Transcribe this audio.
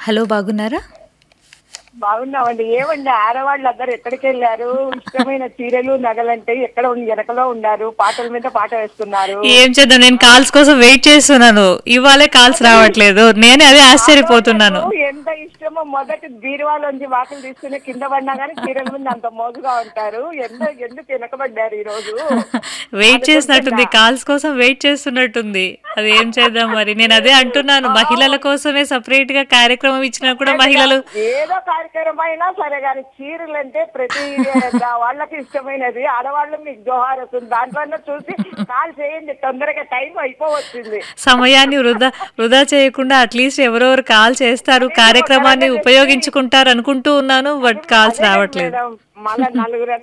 hello బాగున్నారా బాగున్నామండి ఏమండి ఆడవాళ్ళు అందరు ఎక్కడికి వెళ్ళారు ఇష్టమైన చీరలు నగలంటే ఎక్కడ ఉన్- వెనకలో ఉన్నారు పాటల మీద పాట వేస్తున్నారు ఏం చేద్దాం నేను కాల్స్ కోసం వెయిట్ చేస్తున్నాను ఇవాళే కాల్స్ రావట్లేదు నేనే అదే ఆశ్చర్యపోతున్నాను నాకు ఎంత ఇష్టమో మొదటి బీరువాలోంచి వాకిలు తీసుకుని కింద పడినా కానీ చీరల ముందు అంత మోజుగా ఉంటారు ఎంత ఎందుకు వెనకబడ్డారు ఈ రోజు వెయిట్ చేసినట్టుంది కాల్స్ కోసం వెయిట్ చేస్తున్నట్టుంది అది ఏం చేద్దాం మరి నేను అదే అంటున్నాను మహిళల కోసమే సపరేట్ గా కార్యక్రమం ఇచ్చినా కూడా మహిళలు ఏదో కార్యక్రమం అయినా సరే కానీ చీరలు అంటే ప్రతి వాళ్ళకి ఇష్టమైనది ఆడవాళ్ళు మీకు జోహార్ వస్తుంది దాంట్లో చూసి కాల్ చేయండి తొందరగా టైం అయిపోవచ్చింది సమయాన్ని వృధా వృధా చేయకుండా అట్లీస్ట్ ఎవరెవరు కాల్ చేస్తారు కార్యక్రమాన్ని ఉపయోగించుకుంటారు అనుకుంటూ ఉన్నాను బట్ కాల్స్ రావట్లేదు మేడం మళ్ళా నలుగురు